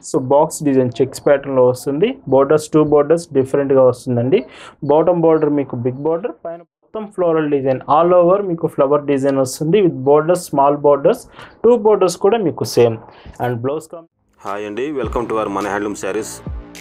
so box design checks ప్యాటర్న్లో వస్తుంది borders two borders డిఫరెంట్గా వస్తుందండి బాటమ్ బార్డర్ మీకు బిగ్ బార్డర్ పైన మొత్తం ఫ్లోరల్ డిజైన్ ఆల్ ఓవర్ మీకు ఫ్లవర్ డిజైన్ వస్తుంది with borders small borders two borders కూడా మీకు సేమ్ అండ్ బ్లౌజ్ కామ్ హాయ్ అండి వెల్కమ్ టు అవర్ మన హ్యాండ్లూమ్ శారీస్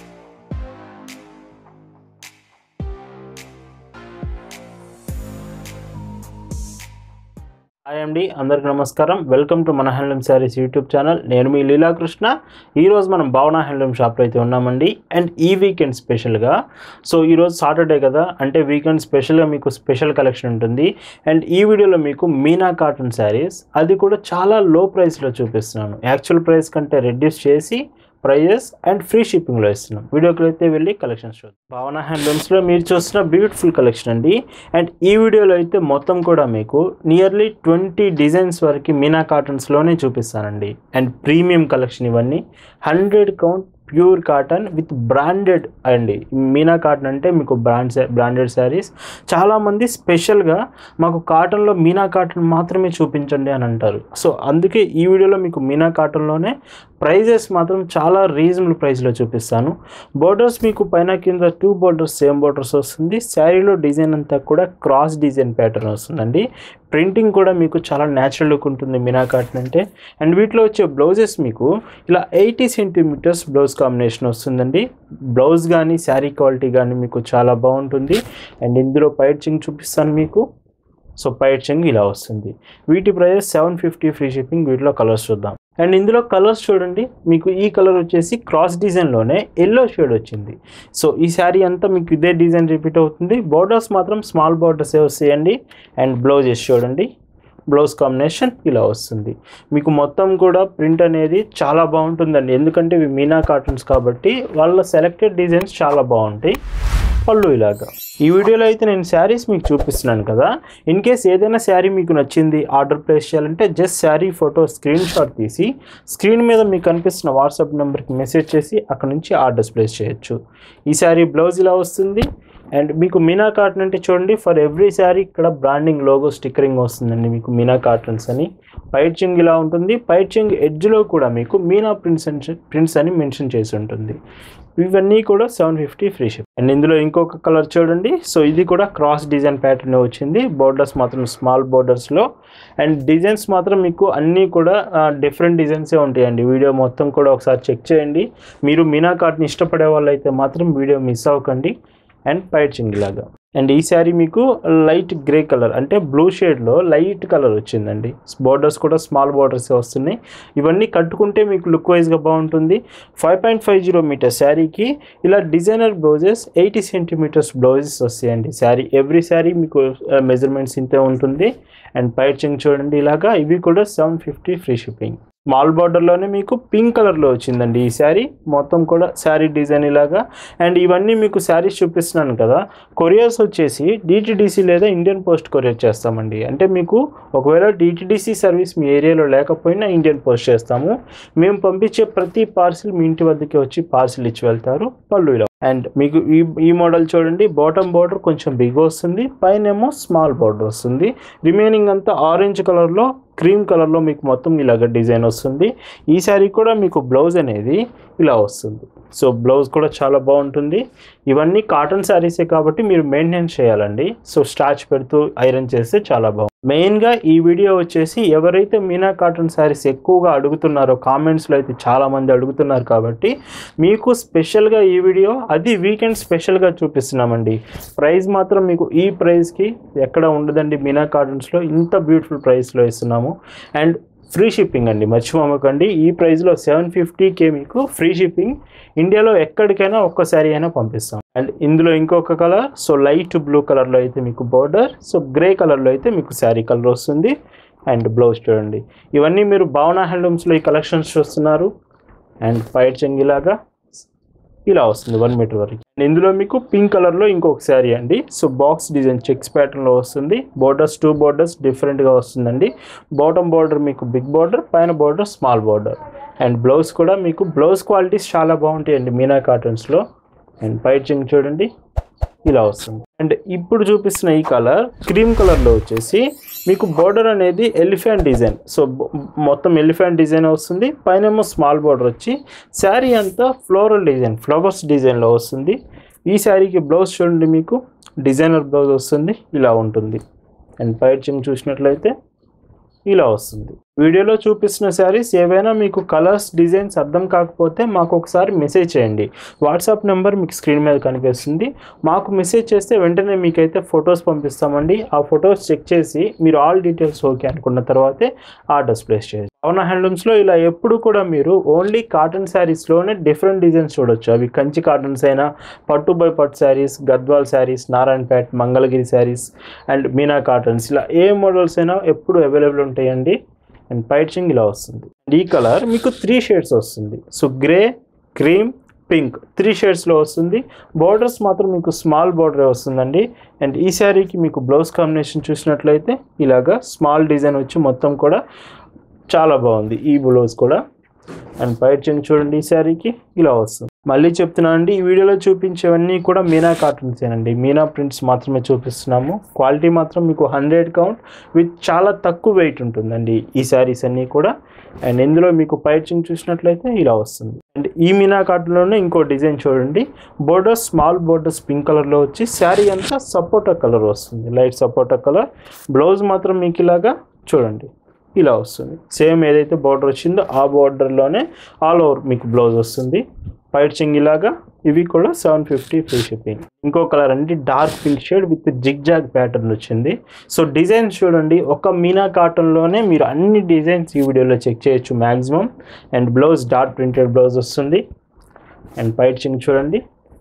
హాయ్ అండి అందరికి నమస్కారం వెల్కమ్ టు మన హ్యాండ్లూమ్ శారీస్ యూట్యూబ్ ఛానల్ నేను మీ లీలాకృష్ణ ఈరోజు మనం భావన హ్యాండ్లూమ్ షాప్లో అయితే ఉన్నామండి అండ్ ఈ వీకెండ్ స్పెషల్గా సో ఈరోజు సాటర్డే కదా అంటే వీకెండ్ స్పెషల్గా మీకు స్పెషల్ కలెక్షన్ ఉంటుంది అండ్ ఈ వీడియోలో మీకు మీనా కాటన్ శారీస్ అది కూడా చాలా లో ప్రైస్లో చూపిస్తున్నాను యాక్చువల్ ప్రైస్ కంటే రెడ్యూస్ చేసి ప్రైజెస్ అండ్ ఫ్రీ షిప్పింగ్లో ఇస్తున్నాం వీడియోకి అయితే వెళ్ళి కలెక్షన్స్ చూద్దాం భావన హ్యాండ్లూమ్స్లో మీరు చూస్తున్న బ్యూటిఫుల్ కలెక్షన్ అండి అండ్ ఈ వీడియోలో అయితే మొత్తం కూడా మీకు నియర్లీ ట్వంటీ డిజైన్స్ వరకు మీనా కాటన్స్లోనే చూపిస్తానండి అండ్ ప్రీమియం కలెక్షన్ ఇవన్నీ hundred count pure cotton with branded అండి మీనా కాటన్ అంటే మీకు బ్రాండ్ బ్రాండెడ్ శారీస్ చాలామంది స్పెషల్గా మాకు కాటన్లో మీనా కాటన్ మాత్రమే చూపించండి అని అంటారు సో అందుకే ఈ వీడియోలో మీకు మీనా కాటన్లోనే ప్రైజెస్ మాత్రం చాలా రీజనబుల్ ప్రైస్లో చూపిస్తాను బోర్డర్స్ మీకు పైన కింద టూ బోర్డర్స్ సేమ్ బోర్డర్స్ వస్తుంది శారీలో డిజైన్ అంతా కూడా క్రాస్ డిజైన్ ప్యాటర్న్ వస్తుందండి ప్రింటింగ్ కూడా మీకు చాలా న్యాచురల్ లుక్ ఉంటుంది మీనా కాటన్ అంటే అండ్ వీటిలో వచ్చే బ్లౌజెస్ మీకు ఇలా ఎయిటీ సెంటీమీటర్స్ బ్లౌజ్ కాంబినేషన్ వస్తుందండి బ్లౌజ్ కానీ శారీ క్వాలిటీ కానీ మీకు చాలా బాగుంటుంది అండ్ ఇందులో పైచింగ్ చూపిస్తాను మీకు సో పైచింగ్ ఇలా వస్తుంది వీటి price seven fifty free shipping వీటిలో కలర్స్ చూద్దాం అండ్ ఇందులో కలర్స్ చూడండి మీకు ఈ కలర్ వచ్చేసి క్రాస్ డిజైన్లోనే ఎల్లో షేడ్ వచ్చింది సో ఈ శారీ అంతా మీకు ఇదే డిజైన్ రిపీట్ అవుతుంది బోర్డర్స్ మాత్రం స్మాల్ బోర్డర్సే వస్తాయండి అండ్ బ్లౌజెస్ చూడండి బ్లౌజ్ కాంబినేషన్ ఇలా వస్తుంది మీకు మొత్తం కూడా ప్రింట్ అనేది చాలా బాగుంటుందండి ఎందుకంటే ఇవి మీనా కాటన్స్ కాబట్టి వాళ్ళ సెలెక్టెడ్ డిజైన్స్ చాలా బాగుంటాయి పళ్ళు ఇలాగా ఈ వీడియోలో అయితే నేను శారీస్ మీకు చూపిస్తున్నాను కదా ఇన్ కేస్ ఏదైనా శారీ మీకు నచ్చింది ఆర్డర్ ప్లేస్ చేయాలంటే just sari photo screen shot తీసి స్క్రీన్ మీద మీకు కనిపిస్తున్న వాట్సాప్ నెంబర్కి మెసేజ్ చేసి అక్కడ నుంచి ఆర్డర్స్ ప్లేస్ చేయొచ్చు ఈ శారీ బ్లౌజ్ ఇలా వస్తుంది అండ్ మీకు మీనా కాటన్ అంటే చూడండి ఫర్ ఎవ్రీ శారీ ఇక్కడ బ్రాండింగ్ లోగో స్టిక్కరింగ్ వస్తుందండి మీకు మీనా కాటన్స్ అని పైచింగ్ ఇలా ఉంటుంది పైచింగ్ ఎడ్జ్లో కూడా మీకు మీనా ప్రింట్స్ అని ప్రింట్స్ అని మెన్షన్ చేసి ఉంటుంది ఇవన్నీ కూడా seven fifty free ship and ఇందులో ఇంకొక కలర్ చూడండి సో ఇది కూడా క్రాస్ డిజైన్ ప్యాటర్న్ వచ్చింది బోర్డర్స్ మాత్రం స్మాల్ బోర్డర్స్లో అండ్ డిజైన్స్ మాత్రం మీకు అన్నీ కూడా డిఫరెంట్ డిజైన్సే ఉంటాయండి వీడియో మొత్తం కూడా ఒకసారి చెక్ చేయండి మీరు మీనా కార్ట్ని ఇష్టపడే వాళ్ళైతే మాత్రం వీడియో మిస్ అవ్వకండి అండ్ పైచింగ్ ఇలాగా అండ్ ఈ శారీ మీకు లైట్ గ్రే కలర్ అంటే బ్లూ షేడ్లో లైట్ కలర్ వచ్చిందండి బోర్డర్స్ కూడా స్మాల్ బోర్డర్స్ వస్తున్నాయి ఇవన్నీ కట్టుకుంటే మీకు లుక్ వైజ్గా బాగుంటుంది five point five zero metre శారీకి ఇలా designer blouses eighty centimetres blouses వస్తాయండి శారీ ఎవ్రీ శారీ మీకు మెజర్మెంట్స్ ఇంతే ఉంటుంది అండ్ పైచింగ్ చూడండి ఇలాగా ఇవి కూడా seven fifty free shipping small బార్డర్లోనే మీకు పింక్ కలర్లో వచ్చిందండి ఈ శారీ మొత్తం కూడా శారీ డిజైన్ ఇలాగా అండ్ ఇవన్నీ మీకు శారీస్ చూపిస్తున్నాను కదా కొరియర్స్ వచ్చేసి డిటిడిసి లేదా ఇండియన్ పోస్ట్ కొరియర్ చేస్తామండి అంటే మీకు ఒకవేళ డిటిడిసి సర్వీస్ మీ ఏరియాలో లేకపోయినా ఇండియన్ పోస్ట్ చేస్తాము మేము పంపించే ప్రతి పార్సిల్ మీ ఇంటి వద్దకే వచ్చి పార్సిల్ ఇచ్చి వెళ్తారు పళ్ళు ఇలా అండ్ మీకు ఈ ఈ మోడల్ చూడండి బాటమ్ బార్డర్ కొంచెం బిగ్ వస్తుంది పైన ఏమో స్మాల్ బార్డర్ వస్తుంది రిమైనింగ్ అంతా ఆరెంజ్ కలర్లో క్రీమ్ కలర్లో మీకు మొత్తం ఇలాగ డిజైన్ వస్తుంది ఈ శారీ కూడా మీకు బ్లౌజ్ అనేది ఇలా వస్తుంది సో బ్లౌజ్ కూడా చాలా బాగుంటుంది ఇవన్నీ కాటన్ శారీసే కాబట్టి మీరు మెయింటైన్ చేయాలండి సో స్టాచ్ పెడుతూ ఐరన్ చేస్తే చాలా బాగుంది మెయిన్గా ఈ వీడియో వచ్చేసి ఎవరైతే మీనా కాటన్ శారీస్ ఎక్కువగా అడుగుతున్నారో కామెంట్స్లో అయితే చాలామంది అడుగుతున్నారు కాబట్టి మీకు స్పెషల్గా ఈ వీడియో అది వీకెండ్ స్పెషల్గా చూపిస్తున్నామండి ప్రైస్ మాత్రం మీకు ఈ ప్రైస్కి ఎక్కడ ఉండదండి మీనా కాటన్స్లో ఇంత బ్యూటిఫుల్ ప్రైస్లో ఇస్తున్నాము అండ్ ఫ్రీ షిప్పింగ్ అండి మర్చిపోమకండి ఈ ప్రైస్లో సెవెన్ ఫిఫ్టీకే మీకు ఫ్రీ షిప్పింగ్ ఇండియాలో ఎక్కడికైనా ఒక్క శారీ అయినా పంపిస్తాం అండ్ ఇందులో ఇంకొక కలర్ సో లైట్ బ్లూ కలర్లో అయితే మీకు బోర్డర్ సో గ్రే కలర్లో అయితే మీకు శారీ కలర్ వస్తుంది అండ్ బ్లౌజ్ చూడండి ఇవన్నీ మీరు భావన హ్యాండ్లూమ్స్లో ఈ కలెక్షన్స్ చూస్తున్నారు అండ్ పైట్ చెంగిలాగా ఇలా వస్తుంది వన్ మీటర్ వరకు అండ్ ఇందులో మీకు పింక్ కలర్లో ఇంకొక శారీ అండి సో బాక్స్ డిజైన్ చెక్స్ ప్యాటర్న్లో వస్తుంది బోర్డర్స్ టూ బోర్డర్స్ డిఫరెంట్గా వస్తుందండి బాటమ్ బార్డర్ మీకు బిగ్ బార్డర్ పైన border small border and blouse కూడా మీకు బ్లౌజ్ క్వాలిటీస్ చాలా బాగుంటాయండి మీనా కాటన్స్లో అండ్ పైచింగ్ చూడండి ఇలా వస్తుంది అండ్ ఇప్పుడు చూపిస్తున్న ఈ కలర్ క్రీమ్ కలర్లో వచ్చేసి మీకు బోర్డర్ అనేది ఎలిఫెంట్ డిజైన్ సో బొ- మొత్తం ఎలిఫెంట్ డిజైన్ వస్తుంది పైనేమో స్మాల్ బోర్డర్ వచ్చి శారీ అంతా ఫ్లోరల్ డిజైన్ ఫ్లవర్స్ డిజైన్లో వస్తుంది ఈ శారీకి బ్లౌజ్ చూడండి మీకు డిజైనర్ బ్లౌజ్ వస్తుంది ఇలా ఉంటుంది అండ్ పైచింగ్ చూసినట్లయితే ఇలా వస్తుంది వీడియోలో చూపిస్తున్న శారీస్ ఏవైనా మీకు కలర్స్ డిజైన్స్ అర్థం కాకపోతే మాకు ఒకసారి మెసేజ్ చేయండి వాట్సాప్ నెంబర్ మీకు స్క్రీన్ మీద కనిపిస్తుంది మాకు మెసేజ్ చేస్తే వెంటనే మీకైతే ఫొటోస్ పంపిస్తామండి ఆ ఫొటోస్ చెక్ చేసి మీరు ఆల్ డీటెయిల్స్ ఓకే అనుకున్న తర్వాతే ఆర్డర్స్ ప్లేస్ చేయండి పవన హ్యాండ్లూమ్స్లో ఇలా ఎప్పుడు కూడా మీరు ఓన్లీ కాటన్ శారీస్లోనే డిఫరెంట్ డిజైన్స్ చూడొచ్చు అవి కంచి కాటన్స్ అయినా పట్టు బై పట్టు శారీస్ గద్వాల్ శారీస్ నారాయణపేట్ మంగళగిరి శారీస్ అండ్ మీనా కాటన్స్ ఇలా ఏ మోడల్స్ అయినా ఎప్పుడు అవైలబుల్ ఉంటాయండి అండ్ పైచింగ్ ఇలా వస్తుంది అండ్ ఈ కలర్ మీకు త్రీ షేడ్స్ వస్తుంది so grey cream pink three షేడ్స్లో వస్తుంది బార్డర్స్ మాత్రం మీకు స్మాల్ బార్డర్ వస్తుందండి అండ్ ఈ శారీకి మీకు బ్లౌజ్ కాంబినేషన్ చూసినట్లయితే ఇలాగా స్మాల్ డిజైన్ వచ్చి మొత్తం కూడా చాలా బాగుంది ఈ బ్లౌజ్ కూడా అండ్ పైచింగ్ చూడండి ఈ శారీకి ఇలా వస్తుంది మళ్ళీ చెప్తున్నాను అండి ఈ వీడియోలో చూపించేవన్నీ కూడా మీనా కార్టూన్స్ ఏనండి మీనా ప్రింట్స్ మాత్రమే చూపిస్తున్నాము క్వాలిటీ మాత్రం మీకు హండ్రెడ్ కౌంట్ విత్ చాలా తక్కువ వెయిట్ ఉంటుందండి ఈ శారీస్ అన్నీ కూడా అండ్ ఇందులో మీకు పైచింగ్ చూసినట్లయితే ఇలా వస్తుంది అండ్ ఈ మీనా కార్టూన్లోనే ఇంకో డిజైన్ చూడండి బోర్డర్స్ స్మాల్ బోర్డర్స్ పింక్ కలర్లో వచ్చి శారీ అంతా సపోటా కలర్ వస్తుంది లైట్ సపోటా కలర్ బ్లౌజ్ మాత్రం మీకు ఇలాగా చూడండి ఇలా వస్తుంది సేమ్ ఏదైతే బార్డర్ వచ్చిందో ఆ బార్డర్లోనే ఆల్ ఓవర్ మీకు బ్లౌజ్ వస్తుంది పైచింగ్ ఇలాగా ఇవి కూడా సెవెన్ ఫిఫ్టీ ఫ్రీ షిప్పింగ్ ఇంకో కలర్ అండి dark pink shade with zigzag pattern వచ్చింది సో డిజైన్స్ చూడండి ఒక మీనా కాటన్లోనే మీరు అన్ని డిజైన్స్ ఈ వీడియోలో చెక్ చేయొచ్చు maximum and blouse dark printed blouse వస్తుంది అండ్ పైచింగ్ చూడండి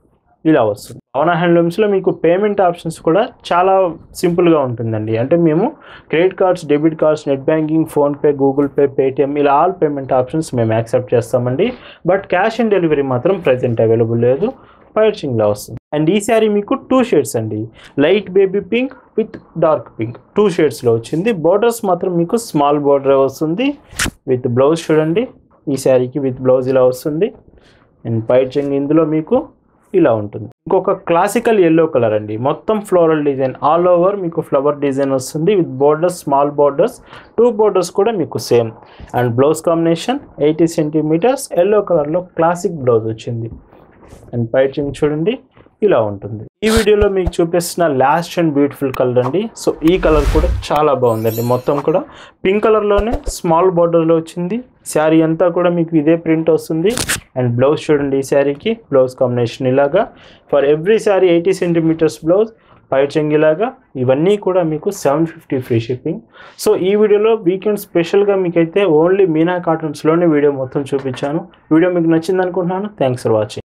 ఇలా వస్తుంది పవన హ్యాండ్లూమ్స్లో మీకు పేమెంట్ ఆప్షన్స్ కూడా చాలా సింపుల్గా ఉంటుందండి అంటే మేము credit cards debit cards net banking PhonePe Google Pay Paytm ఇలా ఆల్ పేమెంట్ ఆప్షన్స్ మేము యాక్సెప్ట్ చేస్తామండి బట్ క్యాష్ ఆన్ డెలివరీ మాత్రం ప్రజెంట్ అవైలబుల్ లేదు పైర్చింగ్లో వస్తుంది అండ్ ఈ శారీ మీకు టూ షేడ్స్ అండి light baby pink with dark pink two షేడ్స్లో వచ్చింది బార్డర్స్ మాత్రం మీకు స్మాల్ బార్డర్ వస్తుంది విత్ బ్లౌజ్ చూడండి ఈ శారీకి విత్ బ్లౌజ్ ఇలా వస్తుంది అండ్ పైచింగ్ ఇందులో మీకు ఇలా ఉంటుంది ఇంకొక క్లాసికల్ ఎల్లో కలర్ అండి మొత్తం ఫ్లోరల్ డిజైన్ ఆల్ ఓవర్ మీకు ఫ్లవర్ డిజైన్ వస్తుంది with borders small borders two borders కూడా మీకు same and blouse combination eighty centimetres yellow కలర్లో క్లాసిక్ బ్లౌజ్ వచ్చింది అండ్ పైచింగ్ చూడండి ఇలా ఉంటుంది ఈ వీడియోలో మీకు చూపిస్తున్న లాస్ట్ అండ్ బ్యూటిఫుల్ కలర్ అండి సో ఈ కలర్ కూడా చాలా బాగుందండి మొత్తం కూడా పింక్ కలర్లోనే స్మాల్ బార్డర్లో వచ్చింది శారీ అంతా కూడా మీకు ఇదే ప్రింట్ వస్తుంది అండ్ బ్లౌజ్ చూడండి ఈ శారీకి బ్లౌజ్ కాంబినేషన్ ఇలాగా for every sari eighty centimetres blouse పైచంగ్ ఇలాగా ఇవన్నీ కూడా మీకు seven fifty free shipping so ఈ వీడియోలో వీకెండ్ స్పెషల్గా మీకైతే ఓన్లీ మీనా కాటన్స్లోనే వీడియో మొత్తం చూపించాను వీడియో మీకు నచ్చింది అనుకుంటున్నాను థ్యాంక్స్ ఫర్ వాచింగ్